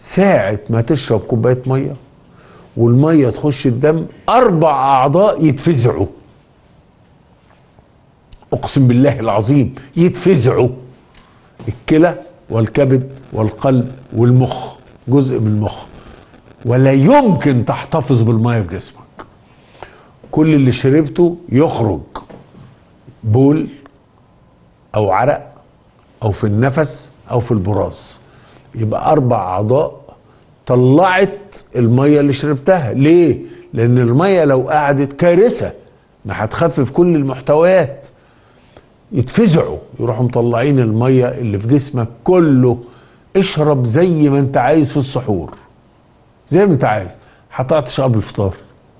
ساعة ما تشرب كوباية مية والمية تخش الدم أربع أعضاء يتفزعوا أقسم بالله العظيم يتفزعوا الكلى والكبد والقلب والمخ جزء من المخ ولا يمكن تحتفظ بالمية في جسمك كل اللي شربته يخرج بول أو عرق أو في النفس أو في البراز يبقى أربع أعضاء طلعت المية اللي شربتها ليه؟ لأن المية لو قعدت كارثة ما هتخفف كل المحتويات يتفزعوا يروحوا مطلعين المية اللي في جسمك كله اشرب زي ما انت عايز في السحور زي ما انت عايز هتعطش قبل الفطار